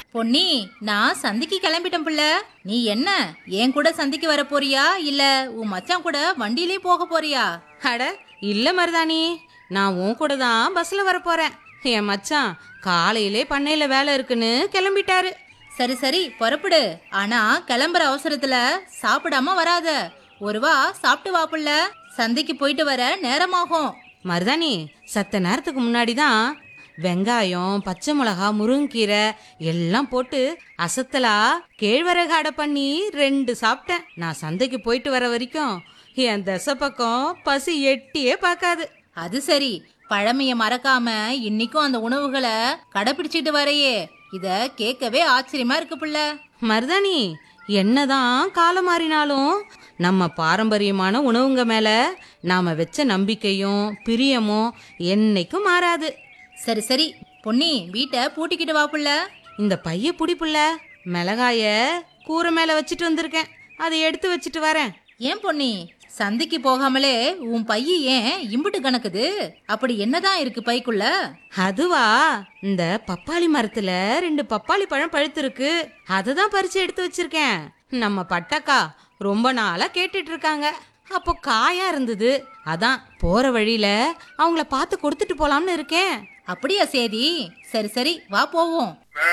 பொன்னி நான் சந்திக்கு கிளம்பிட்டேன் புள்ள நீ என்ன என் கூட சந்திக்கு வர போறியா இல்ல உன் மச்சான் கூட வண்டியிலே போக போறியா அட இல்ல மருதாணி நான் உன் கூட தான் பஸ்ல வர போறேன் என் மச்சான் காலையிலே பண்ணையில வேலை இருக்குன்னு கிளம்பிட்டாரு சரி சரி புறப்படு ஆனா கிளம்புற அவசரத்துல சாப்பிடாம வராத ஒரு வா சாப்பிட்டு வா புள்ள சந்தைக்கு போயிட்டு வர நேரமாகும் மருதாணி சத்த நேரத்துக்கு முன்னாடி தான் வெங்காயம் பச்சை மிளகா முருங்கீரை எல்லாம் போட்டு அசத்தலா கேழ்வரகு அடை பண்ணி ரெண்டு சாப்பிட்டேன் நான் சந்தைக்கு போயிட்டு வர வரைக்கும் என் தசை பக்கம் பசி எட்டியே பார்க்காது அது சரி பழமைய மறக்காம இன்னைக்கும் அந்த உணவுகளை கடைபிடிச்சிட்டு வரையே இத கேட்கவே ஆச்சரியமா இருக்கு புள்ள மருதாணி என்னதான் காலம் மாறினாலும் நம்ம பாரம்பரியமான உணவுங்க மேல நாம வச்ச நம்பிக்கையும் பிரியமும் என்னைக்கும் மாறாது சரி சரி பொன்னி வீட்டை பூட்டிக்கிட்டு வா புள்ள இந்த பைய புடிப்புல மிளகாய கூரை மேல வச்சுட்டு வந்திருக்கேன் அதை எடுத்து வச்சுட்டு வரேன் ஏன் பொன்னி சந்தைக்கு போகாமலே உன் பைய ஏன் இம்புட்டு கணக்குது அப்படி என்னதான் இருக்கு பைக்குள்ள அதுவா இந்த பப்பாளி மரத்துல ரெண்டு பப்பாளி பழம் பழுத்திருக்கு அதை தான் பறிச்சு எடுத்து வச்சிருக்கேன் நம்ம பட்டக்கா ரொம்ப நாளா கேட்டுட்டு இருக்காங்க அப்போ காயா இருந்தது அதான் போற வழியில அவங்கள பார்த்து கொடுத்துட்டு போலாம்னு இருக்கேன் அப்படியா சேதி சரி சரி வா போவோம்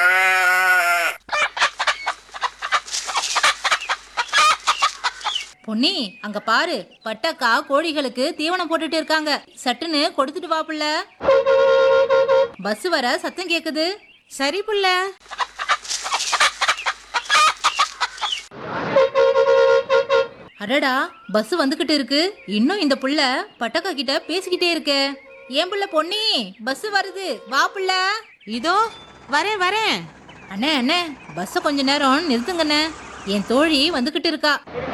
பொன்னி அங்க பாரு பட்டக்கா கோழிகளுக்கு தீவனம் போட்டுட்டு இருக்காங்க சட்டுன்னு கொடுத்துட்டு வா புள்ள பஸ் வர சத்தம் கேக்குது சரி புள்ள அடடா பஸ் வந்துகிட்டு இருக்கு இன்னும் இந்த புள்ள பட்டக்கா கிட்ட பேசிக்கிட்டே இருக்கே ஏன் புள்ள பொன்னி பஸ் வருது வா புள்ள இதோ வரேன் வரேன் அண்ணே அண்ணே பஸ்ஸை கொஞ்ச நேரம் நிறுத்துங்கண்ணே என் தோழி வந்துகிட்டு இருக்கா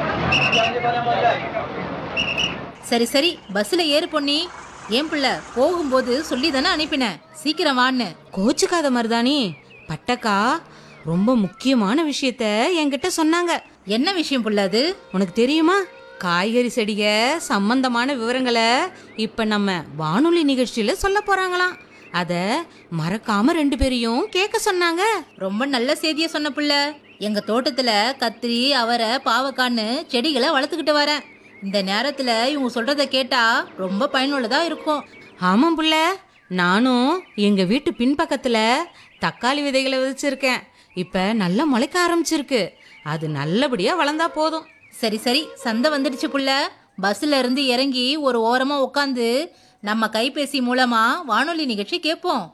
சரி சரி பஸ்ல ஏறு பொன்னி ஏன் புள்ள போகும்போது சொல்லி தானே அனுப்பினேன் சீக்கிரம் வான்னு கோச்சுக்காத மருதாணி பட்டக்கா ரொம்ப முக்கியமான விஷயத்த என்கிட்ட சொன்னாங்க என்ன விஷயம் புள்ள அது உனக்கு தெரியுமா காய்கறி செடிக சம்பந்தமான விவரங்களை இப்ப நம்ம வானொலி நிகழ்ச்சியில சொல்ல போறாங்களாம் அத மறக்காம ரெண்டு பேரையும் கேட்க சொன்னாங்க ரொம்ப நல்ல செய்திய சொன்ன புள்ள எங்க தோட்டத்துல கத்திரி அவரை பாவக்கான்னு செடிகளை வளர்த்துக்கிட்டு வரேன் இந்த நேரத்துல இவங்க சொல்றத கேட்டா ரொம்ப பயனுள்ளதா இருக்கும் ஆமாம் புள்ள நானும் எங்க வீட்டு பின்பக்கத்துல தக்காளி விதைகளை விதைச்சிருக்கேன் இப்ப நல்லா முளைக்க ஆரம்பிச்சிருக்கு அது நல்லபடியா வளர்ந்தா போதும் சரி சரி சந்தை வந்துடுச்சு புள்ள பஸ்ல இருந்து இறங்கி ஒரு ஓரமா உட்காந்து நம்ம கைபேசி மூலமா வானொலி நிகழ்ச்சி கேட்போம்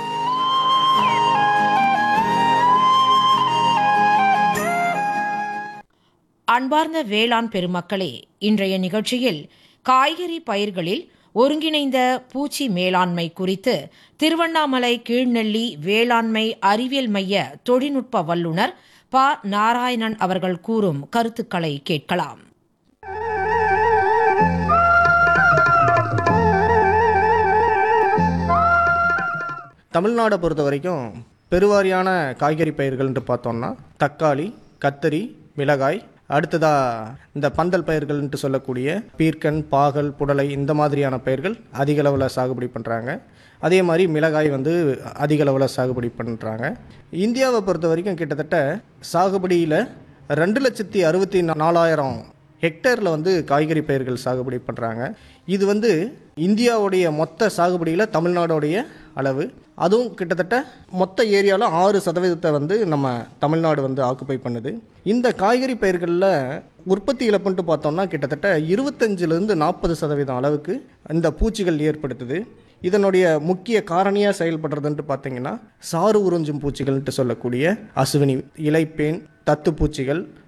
அன்பார்ந்த வேளாண் பெருமக்களே இன்றைய நிகழ்ச்சியில் காய்கறி பயிர்களில் ஒருங்கிணைந்த பூச்சி மேலாண்மை குறித்து திருவண்ணாமலை கீழ்நெல்லி வேளாண்மை அறிவியல் மைய தொழில்நுட்ப வல்லுநர் ப நாராயணன் அவர்கள் கூறும் கருத்துக்களை கேட்கலாம் தமிழ்நாடை பொறுத்த வரைக்கும் பெருவாரியான காய்கறி பயிர்கள்னு பார்த்தோம்னா தக்காளி கத்தரி மிளகாய் அடுத்ததாக இந்த பந்தல் பயிர்கள்ன்ட்டு சொல்லக்கூடிய பீர்க்கன் பாகல் புடலை இந்த மாதிரியான பயிர்கள் அதிக அளவில் சாகுபடி பண்ணுறாங்க அதே மாதிரி மிளகாய் வந்து அதிக அளவில் சாகுபடி பண்ணுறாங்க இந்தியாவை பொறுத்த வரைக்கும் கிட்டத்தட்ட சாகுபடியில் ரெண்டு லட்சத்தி அறுபத்தி நாலாயிரம் ஹெக்டேரில் வந்து காய்கறி பயிர்கள் சாகுபடி பண்ணுறாங்க இது வந்து இந்தியாவுடைய மொத்த சாகுபடியில் தமிழ்நாடோடைய அளவு அதுவும் கிட்டத்தட்ட மொத்த ஏரியாவில் ஆறு சதவீதத்தை வந்து நம்ம தமிழ்நாடு வந்து ஆக்குப்பை பண்ணுது இந்த காய்கறி பயிர்களில் உற்பத்தி இழப்புன்ட்டு பார்த்தோம்னா கிட்டத்தட்ட இருபத்தஞ்சிலேருந்து நாற்பது சதவீதம் அளவுக்கு இந்த பூச்சிகள் ஏற்படுத்துது இதனுடைய முக்கிய காரணியாக செயல்படுறதுன்ட்டு பார்த்தீங்கன்னா சாறு உறிஞ்சும் பூச்சிகள்ன்ட்டு சொல்லக்கூடிய அசுவினி இலைப்பேன் தத்துப்பூச்சிகள்